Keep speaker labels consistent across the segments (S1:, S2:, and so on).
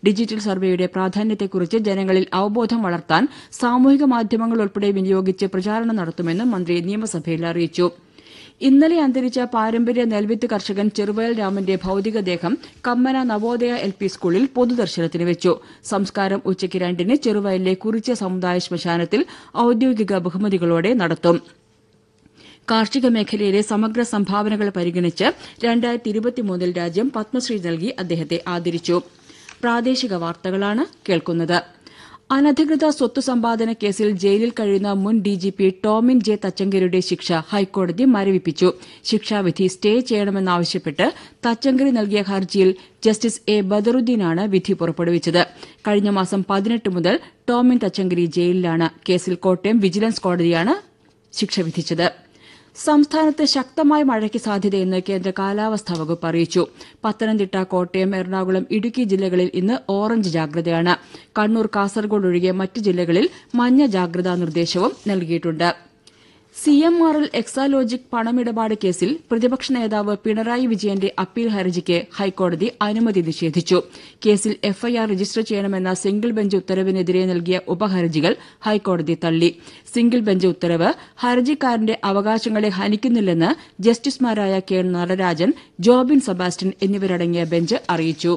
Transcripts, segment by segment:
S1: digital സർവേയുടെ പ്രാധാന്യത്തെക്കുറിച്ച് ജനങ്ങളിൽ അവബോധം വളർത്താൻ സാമൂഹിക മാധ്യമങ്ങൾ ഉൾപ്പെടെ വിനിയോഗിച്ച് പ്രചാരണം നടത്തുമെന്നും മന്ത്രി നിയമസഭയിൽ അറിയിച്ചു ഇന്നലെ അന്തരിച്ച പാരമ്പര്യ നെൽവിത്ത് കർഷകൻ ചെറുവയൽ രാമന്റെ ഭൌതികദേഹം Kammana Navodaya L P school പൊതുദർശനത്തിന് വെച്ചു സംസ്കാരം ഉച്ചയ്ക്ക് രണ്ടിന് ചെറുവയലിലെ കുറിച്യ സമുദായ ശ്മശാനത്തിൽ ഔദ്യോഗിക ബഹുമതികളോടെ നടത്തും കാർഷിക മേഖലയിലെ സമഗ്ര സംഭാവനകൾ പരിഗണിച്ച് രണ്ടായിരത്തി ഇരുപത്തിമൂന്നിൽ രാജ്യം പത്മശ്രീ നൽകി അദ്ദേഹത്തെ ആദരിച്ചു പ്രാദേശിക വാർത്തകളാണ് കേൾക്കുന്നത് അനധികൃത സ്വത്ത് സമ്പാദന കേസിൽ ജയിലിൽ കഴിയുന്ന മുൻ ഡിജിപി ടോമിൻ ജെ തച്ചങ്കരിയുടെ ശിക്ഷ ഹൈക്കോടതി മരവിപ്പിച്ചു ശിക്ഷാവിധി സ്റ്റേ ചെയ്യണമെന്നാവശ്യപ്പെട്ട് തച്ചങ്കരി നൽകിയ ഹർജിയിൽ ജസ്റ്റിസ് എ ബദറുദ്ദീനാണ് വിധി പുറപ്പെടുവിച്ചത് കഴിഞ്ഞ മാസം പതിനെട്ട് മുതൽ ടോമിൻ തച്ചങ്കരി ജയിലിലാണ് കേസിൽ കോട്ടയം വിജിലൻസ് കോടതിയാണ് ശിക്ഷ വിധിച്ചത് സംസ്ഥാനത്ത് ശക്തമായ മഴയ്ക്ക് സാധ്യതയെന്ന് കേന്ദ്ര കാലാവസ്ഥാ വകുപ്പ് അറിയിച്ചു പത്തനംതിട്ട കോട്ടയം എറണാകുളം ഇടുക്കി ജില്ലകളിൽ ഇന്ന് ഓറഞ്ച് ജാഗ്രതയാണ് കണ്ണൂർ കാസർഗോഡ് ഒഴികെ മറ്റ് ജില്ലകളിൽ മഞ്ഞ ജാഗ്രതാ നിർദ്ദേശവും നൽകിയിട്ടുണ്ട് C M R L Exalogic പണമിടപാട് കേസിൽ പ്രതിപക്ഷ നേതാവ് പിണറായി വിജയന്റെ അപ്പീൽ ഹർജിക്ക് ഹൈക്കോടതി അനുമതി നിഷേധിച്ചു കേസിൽ എഫ്ഐആർ രജിസ്റ്റർ ചെയ്യണമെന്ന സിംഗിൾ ബെഞ്ച് ഉത്തരവിനെതിരെ നൽകിയ ഉപഹർജികൾ ഹൈക്കോടതി തള്ളി സിംഗിൾ ബെഞ്ച് ഉത്തരവ് ഹർജിക്കാരന്റെ അവകാശങ്ങളെ ഹനിക്കുന്നില്ലെന്ന് ജസ്റ്റിസുമാരായ കെ നടരാജൻ ജോബിൻ സെബാസ്റ്റ്യൻ എന്നിവരടങ്ങിയ ബെഞ്ച് അറിയിച്ചു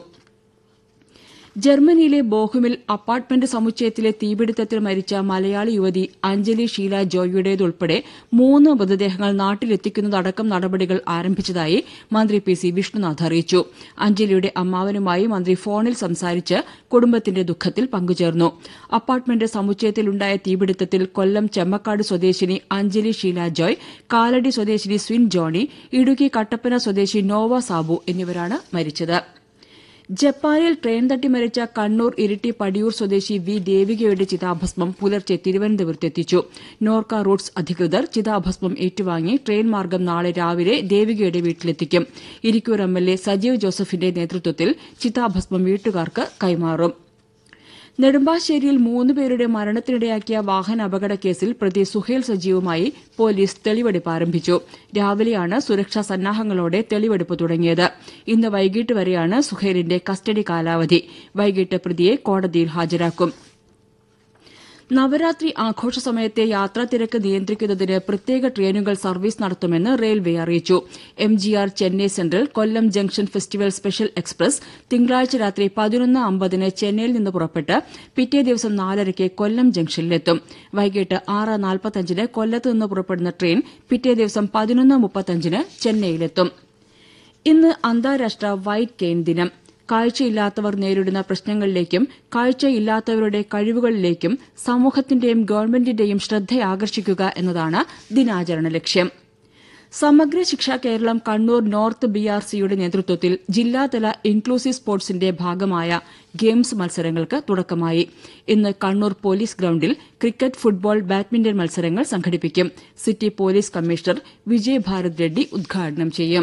S1: ജർമ്മനിയിലെ ബോഹുമിൽ അപ്പാർട്ട്മെന്റ് സമുച്ചയത്തിലെ തീപിടുത്തത്തിൽ മരിച്ച മലയാളി യുവതി അഞ്ജലി ഷീല ജോയിയുടേതുൾപ്പെടെ മൂന്ന് മൃതദേഹങ്ങൾ നാട്ടിലെത്തിക്കുന്നതടക്കം നടപടികൾ ആരംഭിച്ചതായി മന്ത്രി പി സി വിഷ്ണുനാഥ് അറിയിച്ചു അഞ്ജലിയുടെ അമ്മാവനുമായി മന്ത്രി ഫോണിൽ സംസാരിച്ച് കുടുംബത്തിന്റെ ദുഃഖത്തിൽ പങ്കുചേർന്നു അപ്പാർട്ട്മെന്റ് സമുച്ചയത്തിലുണ്ടായ തീപിടുത്തത്തിൽ കൊല്ലം ചെമ്മക്കാട് സ്വദേശിനി അഞ്ജലി ഷീല ജോയ് കാലടി സ്വദേശിനി സ്വിൻ ജോണി ഇടുക്കി കട്ടപ്പന സ്വദേശി നോവ സാബു എന്നിവരാണ് മരിച്ചത് ജപ്പാനിൽ ട്രെയിൻ തട്ടി മരിച്ച കണ്ണൂർ ഇരിട്ടി പടിയൂർ സ്വദേശി വി ദേവികയുടെ ചിതാഭസ്മം പുലർച്ചെ തിരുവനന്തപുരത്തെത്തിച്ചു നോർക്ക റൂട്ട്സ് അധികൃതർ ചിതാഭസ്മം ഏറ്റുവാങ്ങി ട്രെയിൻ മാർഗം നാളെ രാവിലെ ദേവികയുടെ വീട്ടിലെത്തിക്കും Irikkur M L A Sajeev ജോസഫിന്റെ നേതൃത്വത്തിൽ ചിതാഭസ്മം വീട്ടുകാർക്ക് കൈമാറും നെടുമ്പാശ്ശേരിയിൽ മൂന്നുപേരുടെ മരണത്തിനിടയാക്കിയ വാഹന അപകട കേസിൽ പ്രതി സുഹേൽ സജീവുമായി പോലീസ് തെളിവെടുപ്പ് ആരംഭിച്ചു രാവിലെയാണ് സുരക്ഷാ സന്നാഹങ്ങളോടെ തെളിവെടുപ്പ് തുടങ്ങിയത് ഇന്ന് വൈകിട്ട് വരെയാണ് സുഹേലിന്റെ കസ്റ്റഡി കാലാവധി വൈകിട്ട് പ്രതിയെ കോടതിയിൽ ഹാജരാക്കും നവരാത്രി ആഘോഷ സമയത്തെ യാത്രാ തിരക്ക് നിയന്ത്രിക്കുന്നതിന് പ്രത്യേക ട്രെയിനുകൾ സർവീസ് നടത്തുമെന്ന് റെയിൽവേ അറിയിച്ചു M G R Chennai central Kollam junction festival special express തിങ്കളാഴ്ച രാത്രി പതിനൊന്ന് അമ്പതിന് ചെന്നൈയിൽ നിന്ന് പുറപ്പെട്ട് പിറ്റേ ദിവസം നാലരയ്ക്ക് കൊല്ലം ജംഗ്ഷനിലെത്തും വൈകിട്ട് ആറ് നാൽപ്പത്തഞ്ചിന് കൊല്ലത്ത് നിന്ന് പുറപ്പെടുന്ന ട്രെയിൻ പിറ്റേ ദിവസം പതിനൊന്ന് മുപ്പത്തഞ്ചിന് ചെന്നൈയിലെത്തും ഇന്ന് അന്താരാഷ്ട്ര വൈറ്റ് കെയിൻ ദിനം കാഴ്ചയില്ലാത്തവർ നേരിടുന്ന പ്രശ്നങ്ങളിലേക്കും കാഴ്ചയില്ലാത്തവരുടെ കഴിവുകളിലേക്കും സമൂഹത്തിന്റെയും ഗവൺമെന്റിന്റെയും ശ്രദ്ധയാകർഷിക്കുക എന്നതാണ് ദിനാചരണ ലക്ഷ്യം Samagra Shiksha Keralam Kannur north B R സിയുടെ നേതൃത്വത്തിൽ ജില്ലാതല ഇൻക്ലൂസീവ് സ്പോർട്സിന്റെ ഭാഗമായ ഗെയിംസ് മത്സരങ്ങൾക്ക് തുടക്കമായി ഇന്ന് കണ്ണൂർ പോലീസ് ഗ്രൌണ്ടിൽ ക്രിക്കറ്റ് ഫുട്ബോൾ ബാഡ്മിന്റൺ മത്സരങ്ങൾ സംഘടിപ്പിക്കും city police commissioner Vijay Bharat Reddy ഉദ്ഘാടനം ചെയ്യും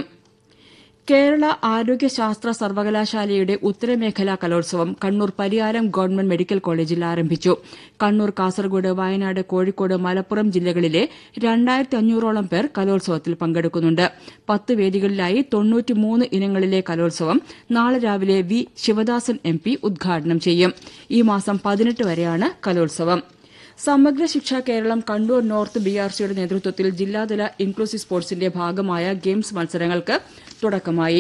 S1: കേരള ആരോഗ്യശാസ്ത്ര സർവകലാശാലയുടെ ഉത്തരമേഖലാ കലോത്സവം കണ്ണൂർ പരിയാരം ഗവൺമെന്റ് മെഡിക്കൽ കോളേജിൽ ആരംഭിച്ചു കണ്ണൂർ കാസർഗോഡ് വയനാട് കോഴിക്കോട് മലപ്പുറം ജില്ലകളിലെ രണ്ടായിരത്തി അഞ്ഞൂറോളം പേർ കലോത്സവത്തിൽ പങ്കെടുക്കുന്നുണ്ട് പത്ത് വേദികളിലായി തൊണ്ണൂറ്റിമൂന്ന് ഇനങ്ങളിലെ കലോത്സവം നാളെ രാവിലെ വി ശിവദാസൻ എം പി ഉദ്ഘാടനം ചെയ്യും ഈ മാസം പതിനെട്ട് വരെയാണ് കലോത്സവം Samagra Shiksha Keralam Kannur north B R സിയുടെ നേതൃത്വത്തിൽ ജില്ലാതല ഇൻക്ലൂസീവ് സ്പോർട്സിന്റെ ഭാഗമായ ഗെയിംസ് മത്സരങ്ങൾക്ക് തുടക്കമായി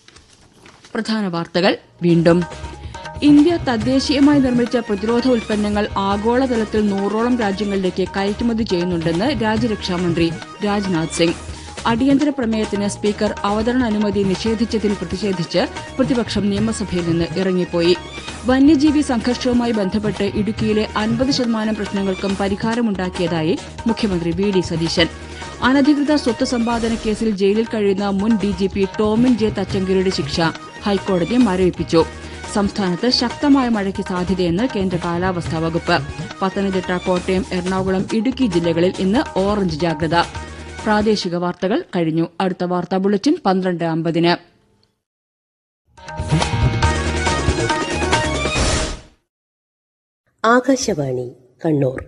S1: പ്രധാന വാർത്തകൾ വീണ്ടും ഇന്ത്യ തദ്ദേശീയമായി നിർമ്മിച്ച പ്രതിരോധ ഉൽപ്പന്നങ്ങൾ ആഗോളതലത്തിൽ നൂറോളം രാജ്യങ്ങളിലേക്ക് കയറ്റുമതി ചെയ്യുന്നുണ്ടെന്ന് രാജ്യരക്ഷാമന്ത്രി രാജ്നാഥ് സിംഗ് അടിയന്തര പ്രമേയത്തിന് സ്പീക്കർ അവതരണ അനുമതി നിഷേധിച്ചതിൽ പ്രതിഷേധിച്ച് പ്രതിപക്ഷം നിയമസഭയിൽ നിന്ന് ഇറങ്ങിപ്പോയി വന്യജീവി സംഘർഷവുമായി ബന്ധപ്പെട്ട് ഇടുക്കിയിലെ അൻപത് ശതമാനം പ്രശ്നങ്ങൾക്കും പരിഹാരമുണ്ടാക്കിയതായി മുഖ്യമന്ത്രി വി ഡി സതീശൻ അനധികൃത സ്വത്ത് സമ്പാദന കേസിൽ ജയിലിൽ കഴിയുന്ന മുൻ ഡിജിപി ടോമിൻ ജെ തച്ചങ്കരിയുടെ ശിക്ഷ ഹൈക്കോടതി മരവിപ്പിച്ചു സംസ്ഥാനത്ത് ശക്തമായ മഴയ്ക്ക് സാധ്യതയെന്ന് കേന്ദ്ര കാലാവസ്ഥാ വകുപ്പ് പത്തനംതിട്ട കോട്ടയം എറണാകുളം ഇടുക്കി ജില്ലകളിൽ ഇന്ന് ഓറഞ്ച് ജാഗ്രത പ്രാദേശിക വാർത്തകൾ കഴിഞ്ഞു അടുത്ത വാർത്താ ബുള്ളറ്റിൻ പന്ത്രണ്ട് അമ്പതിന്
S2: ആകാശവാണി കണ്ണൂർ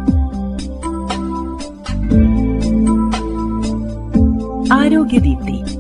S3: ആരോഗ്യദീപ്തി